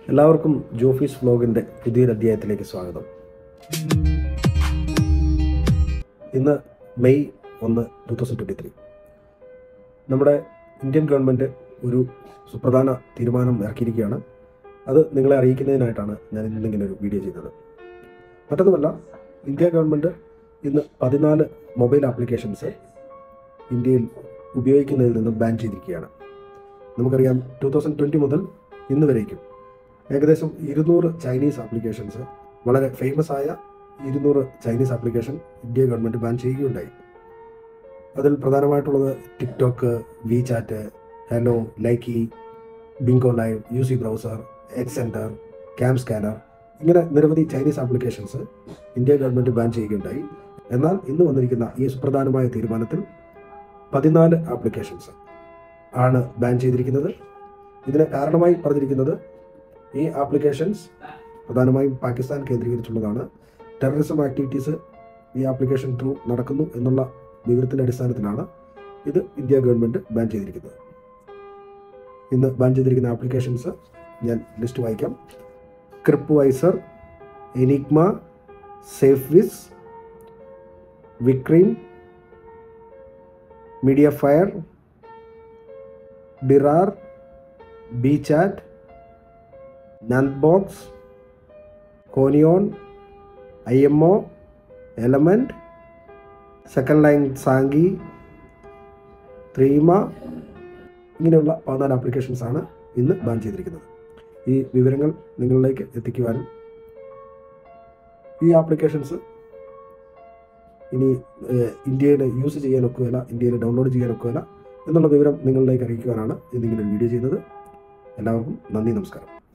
എല്ലാവർക്കും ജോഫീസ് വ്ലോഗിൻ്റെ പുതിയൊരു അധ്യായത്തിലേക്ക് സ്വാഗതം ഇന്ന് മെയ് ഒന്ന് ടു തൗസൻഡ് ട്വൻറ്റി ത്രീ നമ്മുടെ ഇന്ത്യൻ ഗവൺമെൻറ് ഒരു സുപ്രധാന തീരുമാനം ഇറക്കിയിരിക്കുകയാണ് അത് നിങ്ങളെ അറിയിക്കുന്നതിനായിട്ടാണ് ഞാൻ ഇന്നിങ്ങനെ ഒരു വീഡിയോ ചെയ്തത് മറ്റൊന്നുമല്ല ഇന്ത്യ ഗവൺമെൻറ് ഇന്ന് പതിനാല് മൊബൈൽ ആപ്ലിക്കേഷൻസ് ഇന്ത്യയിൽ ഉപയോഗിക്കുന്നതിൽ നിന്നും ബാൻ ചെയ്തിരിക്കുകയാണ് നമുക്കറിയാം ടു തൗസൻഡ് ട്വൻറ്റി മുതൽ ഇന്ന് വരേക്കും ഏകദേശം ഇരുന്നൂറ് ചൈനീസ് ആപ്ലിക്കേഷൻസ് വളരെ ഫേമസ് ആയ ഇരുന്നൂറ് Chinese application India government ban ചെയ്യുകയുണ്ടായി അതിൽ പ്രധാനമായിട്ടുള്ളത് TikTok WeChat Helo Likee Bigo live U C browser Xender CamScanner ഇങ്ങനെ നിരവധി Chinese applications India government ban ചെയ്യുകയുണ്ടായി എന്നാൽ ഇന്ന് വന്നിരിക്കുന്ന ഈ സുപ്രധാനമായ തീരുമാനത്തിൽ പതിനാല് ആപ്ലിക്കേഷൻസ് ആണ് ബാൻ ചെയ്തിരിക്കുന്നത് ഇതിന് കാരണമായി പറഞ്ഞിരിക്കുന്നത് ഈ ആപ്ലിക്കേഷൻസ് പ്രധാനമായും പാകിസ്ഥാൻ കേന്ദ്രീകരിച്ചുള്ളതാണ് ടെററിസം ആക്ടിവിറ്റീസ് ഈ ആപ്ലിക്കേഷൻ ത്രൂ നടക്കുന്നു എന്നുള്ള വിവരത്തിൻ്റെ അടിസ്ഥാനത്തിലാണ് ഇത് ഇന്ത്യ ഗവൺമെൻറ് ബാൻ ചെയ്തിരിക്കുന്നത് ഇന്ന് ബാൻ ചെയ്തിരിക്കുന്ന ആപ്ലിക്കേഷൻസ് ഞാൻ ലിസ്റ്റ് വായിക്കാം Crypviser Enigma Safeswiss Wickrme Mediafire Briar BChat Nandbox Conion I M O Element second line Zangi Threema ഇങ്ങനെയുള്ള പതിനാല് ആപ്ലിക്കേഷൻസ് ആണ് ഇന്ന് ബാൻ ചെയ്തിരിക്കുന്നത് ഈ വിവരങ്ങൾ നിങ്ങളിലേക്ക് എത്തിക്കുവാനും ഈ ആപ്ലിക്കേഷൻസ് ഇനി ഏഹ്, ഇന്ത്യയിൽ യൂസ് ചെയ്യാൻ ഒക്കുകയില്ല ഇന്ത്യയിൽ ഡൗൺലോഡ് ചെയ്യാൻ ഒക്കുകയില്ല എന്നുള്ള വിവരം നിങ്ങളിലേക്ക് അറിയിക്കുവാനാണ് ഇന്നിങ്ങനെ ഒരു വീഡിയോ ചെയ്യുന്നത് എല്ലാവർക്കും നന്ദി നമസ്കാരം